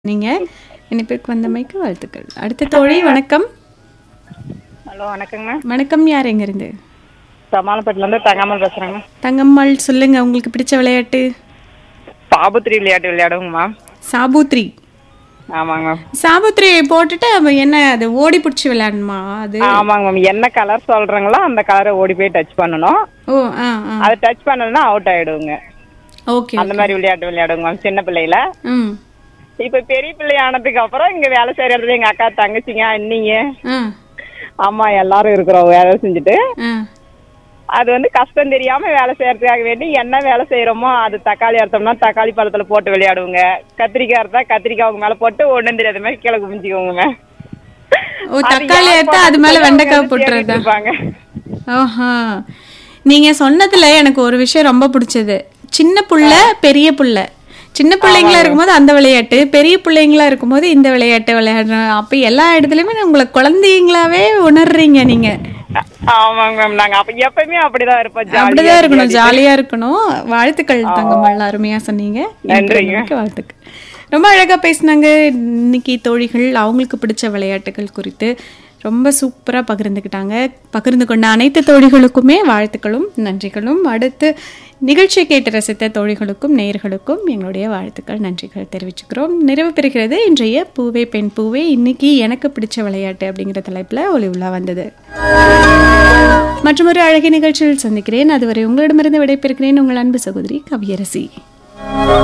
நீங்க இணைப்பிற்கு வந்தமைக்கு வாழ்த்துக்கள் அடுத்த தோழி வணக்கம் ஹலோ வணக்கங்கண்ணா வணக்கம் யார் எங்கிருந்து சமாளப்பட்டிலேருந்து தங்காமல் பேசுகிறேங்க தங்கம்மாள் சொல்லுங்க உங்களுக்கு பிடிச்ச விளையாட்டு பாபுத்திரி விளையாட்டு விளையாடுவோங்க மேம் சாபூத்ரி ஆமாங்க மேம் சாபூத்ரி போட்டுட்டு அப்ப என்ன அது ஓடி பிடிச்சி விளையாடணுமா அது ஆமாங்க மேம் என்ன கலர் சொல்கிறீங்களோ அந்த கலரை ஓடி போய் டச் பண்ணணும் ஓ ஆ ஆ அதை டச் பண்ணலன்னா அவுட் ஆயிடுவோங்க ஓகே அந்த மாதிரி விளையாட்டு விளையாடுவோங்க மேம் சின்ன பிள்ளையில ம் இப்போ பெரிய பிள்ளை ஆனதுக்கு அப்புறம் இங்கே வேலை செய்கிற இடத்துல எங்கள் அக்கா தங்கச்சிங்க அண்ணிங்க ஆ அம்மா எல்லாரும் இருக்கிறோம் வேலை செஞ்சுட்டு ஆ அது வந்து கஷ்டம் தெரியாம வேலை செய்யறதுக்காக வேண்டி என்ன வேலை செய்யறோமோ அது தக்காளி அறுத்தோம்னா தக்காளி பழத்துல போட்டு விளையாடுவோங்க கத்திரிக்காய் அறுத்தா கத்திரிக்காய் அவங்க மேல போட்டு ஒண்ணும் தெரியாத மாதிரி கீழே குமிஞ்சுக்கோங்க ஓ தக்காளி எடுத்தா அது மேல வெண்டைக்காய் போட்டுறதா இருப்பாங்க ஆஹா நீங்க சொன்னதுல எனக்கு ஒரு விஷயம் ரொம்ப பிடிச்சது சின்ன புள்ள பெரிய புள்ள சின்ன பிள்ளைங்களா இருக்கும்போது அந்த விளையாட்டு பெரிய பிள்ளைங்களா இருக்கும்போது இந்த விளையாட்டு விளையாடுறோம் அப்ப எல்லா இடத்துலயுமே உங்களை குழந்தைங்களாவே உணர்றீங்க நீங்க ஆமாங்க மேம் நாங்க அப்ப எப்பவுமே அப்படிதான் இருப்போம் ஜாலியா அப்படிதான் இருக்கணும் ஜாலியா இருக்கணும் வாழ்த்துக்கள் தங்கம்மாள் அருமையா சொன்னீங்க நன்றிங்க. எனக்கு வாழ்த்துக்கள் ரொம்ப அழகா பேசினாங்க இன்னைக்கு தோழிகள் அவங்களுக்கு பிடிச்ச விளையாட்டுகள் குறித்து ரொம்ப சூப்பரா பகிர்ந்துக்கிட்டாங்க பகிர்ந்து கொண்ட அனைத்து தோழிகளுக்குமே வாழ்த்துக்களும் நன்றிகளும் அடுத்து நிகழ்ச்சியை கேட்டு ரசித்த தோழிகளுக்கும் நேயர்களுக்கும் எங்களுடைய வாழ்த்துக்கள் நன்றிகள் தெரிவிச்சுக்கிறோம் நிறைவு பெறுகிறது இன்றைய பூவே பெண் பூவே இன்னைக்கு எனக்கு பிடிச்ச விளையாட்டு அப்படிங்கிற தலைப்புல ஒளி உலா வந்தது மற்றொரு அழகிய நிகழ்ச்சியில் சந்திக்கிறேன் அதுவரை உங்களிடமிருந்து விடைபெறுகிறேன் உங்கள் அன்பு சகோதரி கவியரசி